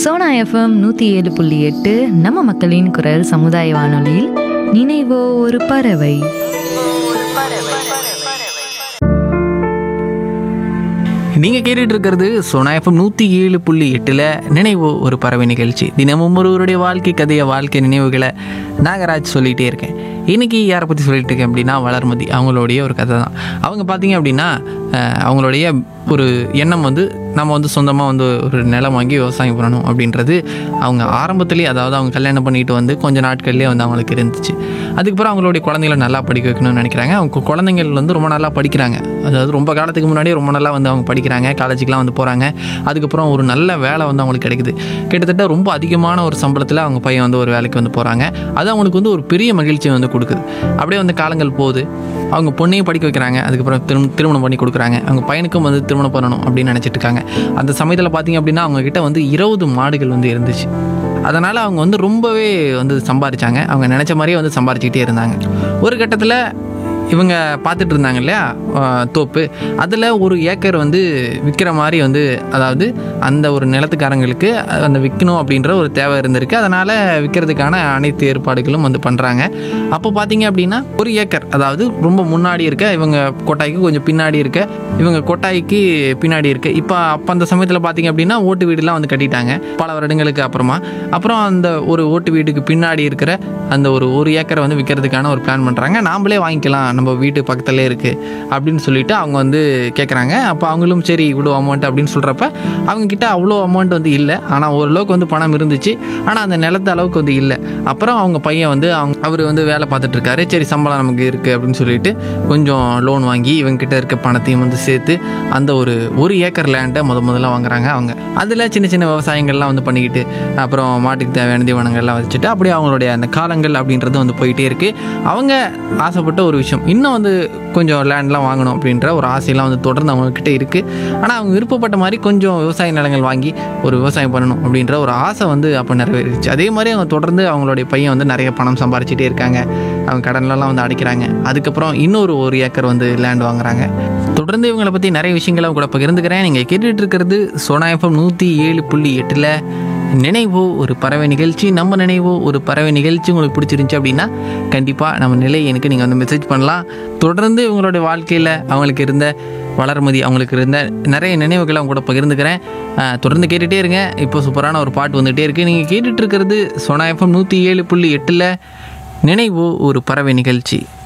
Sona FM நூற்றி ஏழு புள்ளி எட்டு நம்ம மக்களின் குரல் சமுதாய வானொலியில் நினைவோ ஒரு பறவை நீங்க கேட்டுட்டு இருக்கிறது சோனா எஃப்எம் நூத்தி ஏழு புள்ளி எட்டுல நினைவு ஒரு பறவை நிகழ்ச்சி தினமும் ஒருவருடைய வாழ்க்கை கதையை வாழ்க்கை நினைவுகளை நாகராஜ் சொல்லிட்டே இருக்கேன் இன்னைக்கு யாரை பற்றி சொல்லிட்டு இருக்கேன் அப்படின்னா வளர்மதி அவங்களுடைய ஒரு கதை தான் அவங்க பார்த்தீங்க அப்படின்னா அஹ், அவங்களுடைய ஒரு எண்ணம் வந்து நம்ம வந்து சொந்தமாக வந்து ஒரு நிலம் வாங்கி விவசாயம் பண்ணணும் அப்படின்றது அவங்க ஆரம்பத்துலேயே அதாவது அவங்க கல்யாணம் பண்ணிட்டு வந்து கொஞ்ச நாட்கள்லேயே வந்து அவங்களுக்கு இருந்துச்சு அதுக்கப்புறம் அவங்களுடைய குழந்தைகளை நல்லா படிக்க வைக்கணும்னு நினைக்கிறாங்க அவங்க குழந்தைங்கள் வந்து ரொம்ப நல்லா படிக்கிறாங்க அதாவது ரொம்ப காலத்துக்கு முன்னாடியே ரொம்ப நல்லா வந்து அவங்க படிக்கிறாங்க காலேஜுக்குலாம் வந்து போகிறாங்க அதுக்கப்புறம் ஒரு நல்ல வேலை வந்து அவங்களுக்கு கிடைக்குது கிட்டத்தட்ட ரொம்ப அதிகமான ஒரு சம்பளத்தில் அவங்க பையன் வந்து ஒரு வேலைக்கு வந்து போகிறாங்க அது அவங்களுக்கு வந்து ஒரு பெரிய மகிழ்ச்சியை வந்து கொடுக்குது அப்படியே வந்து காலங்கள் போகுது அவங்க பொண்ணையும் படிக்க வைக்கிறாங்க அதுக்கப்புறம் திரும் திருமணம் பண்ணி கொடுக்குறாங்க அவங்க பையனுக்கும் வந்து திருமணம் பண்ணணும் அப்படின்னு நினச்சிட்டு இருக்காங்க அந்த சமயத்தில் பார்த்தீங்க அப்படின்னா அவங்க கிட்ட வந்து இருபது மாடுகள் வந்து இருந்துச்சு அதனால் அவங்க வந்து ரொம்பவே வந்து சம்பாரிச்சாங்க அவங்க நினச்ச மாதிரியே வந்து சம்பாரிச்சுக்கிட்டே இருந்தாங்க ஒரு கட்டத்தில் இவங்க பார்த்துட்டு இருந்தாங்க இல்லையா ஆஹ் தோப்பு அதில் ஒரு ஏக்கர் வந்து விற்கிற மாதிரி வந்து அதாவது அந்த ஒரு நிலத்துக்காரங்களுக்கு அந்த விற்கணும் அப்படின்ற ஒரு தேவை இருந்திருக்கு அதனால் விற்கிறதுக்கான அனைத்து ஏற்பாடுகளும் வந்து பண்ணுறாங்க அப்போ பார்த்தீங்க அப்படின்னா ஒரு ஏக்கர் அதாவது ரொம்ப முன்னாடி இருக்க இவங்க கொட்டாய்க்கு கொஞ்சம் பின்னாடி இருக்க இவங்க கொட்டாய்க்கு பின்னாடி இருக்கு இப்போ அப்போ அந்த சமயத்தில் பார்த்தீங்க அப்படின்னா ஓட்டு வீடுலாம் வந்து கட்டிட்டாங்க பல வருடங்களுக்கு அப்புறமா அப்புறம் அந்த ஒரு ஓட்டு வீட்டுக்கு பின்னாடி இருக்கிற அந்த ஒரு ஒரு ஏக்கரை வந்து விற்கிறதுக்கான ஒரு பிளான் பண்ணுறாங்க நாமளே வாங்கிக்கலாம் நம்ம வீட்டு பக்கத்துலேயே இருக்குது அப்படின்னு சொல்லிட்டு அவங்க வந்து கேட்குறாங்க அப்போ அவங்களும் சரி இவ்வளோ அமௌண்ட் அப்படின்னு சொல்கிறப்ப அவங்க கிட்ட அவ்வளோ அமௌண்ட் வந்து இல்லை ஆனால் ஓரளவுக்கு வந்து பணம் இருந்துச்சு ஆனால் அந்த நிலத்து அளவுக்கு வந்து இல்லை அப்புறம் அவங்க பையன் வந்து அவங்க அவர் வந்து வேலை பார்த்துட்டு இருக்காரு சரி சம்பளம் நமக்கு இருக்குது அப்படின்னு சொல்லிட்டு கொஞ்சம் லோன் வாங்கி இவங்க கிட்ட இருக்க பணத்தையும் வந்து சேர்த்து அந்த ஒரு ஒரு ஏக்கர் லேண்டை முத முதல்ல வாங்குறாங்க அவங்க அதில் சின்ன சின்ன விவசாயங்கள்லாம் வந்து பண்ணிக்கிட்டு அப்புறம் மாட்டுக்கு தேவையான தீவனங்கள்லாம் வச்சுட்டு அப்படியே அவங்களுடைய அந்த காலங்கள் அப்படின்றது வந்து போயிட்டே இருக்குது அவங்க ஆசைப்பட்ட ஒரு விஷயம் இன்னும் வந்து கொஞ்சம் லேண்ட்லாம் வாங்கணும் அப்படின்ற ஒரு ஆசையெல்லாம் வந்து தொடர்ந்து அவங்கக்கிட்ட இருக்குது ஆனால் அவங்க விருப்பப்பட்ட மாதிரி கொஞ்சம் விவசாய நிலங்கள் வாங்கி ஒரு விவசாயம் பண்ணணும் அப்படின்ற ஒரு ஆசை வந்து அப்போ நிறைவேறிச்சு அதே மாதிரி அவங்க தொடர்ந்து அவங்களுடைய பையன் வந்து நிறைய பணம் சம்பாரிச்சிட்டே இருக்காங்க அவங்க கடன்லலாம் வந்து அடைக்கிறாங்க அதுக்கப்புறம் இன்னொரு ஒரு ஏக்கர் வந்து லேண்ட் வாங்குறாங்க தொடர்ந்து இவங்களை பற்றி நிறைய விஷயங்களை கூட பகிர்ந்துக்கிறேன் நீங்கள் கேட்டுட்டு இருக்கிறது சோனா எஃப்எம் நூற்றி ஏழு புள்ளி எட்டில் நினைவோ ஒரு பறவை நிகழ்ச்சி நம்ம நினைவோ ஒரு பறவை நிகழ்ச்சி உங்களுக்கு பிடிச்சிருந்துச்சி அப்படின்னா கண்டிப்பாக நம்ம நிலை எனக்கு நீங்கள் வந்து மெசேஜ் பண்ணலாம் தொடர்ந்து இவங்களுடைய வாழ்க்கையில் அவங்களுக்கு இருந்த வளர்மதி அவங்களுக்கு இருந்த நிறைய நினைவுகளை அவங்க கூட பகிர்ந்துக்கிறேன் அஹ், தொடர்ந்து கேட்டுகிட்டே இருங்க இப்போ சூப்பரான ஒரு பாட்டு வந்துகிட்டே இருக்குது நீங்கள் கேட்டுட்டு இருக்கிறது சோனா எஃப்எம் நூற்றி ஏழு புள்ளி எட்டில் நினைவோ ஒரு பறவை நிகழ்ச்சி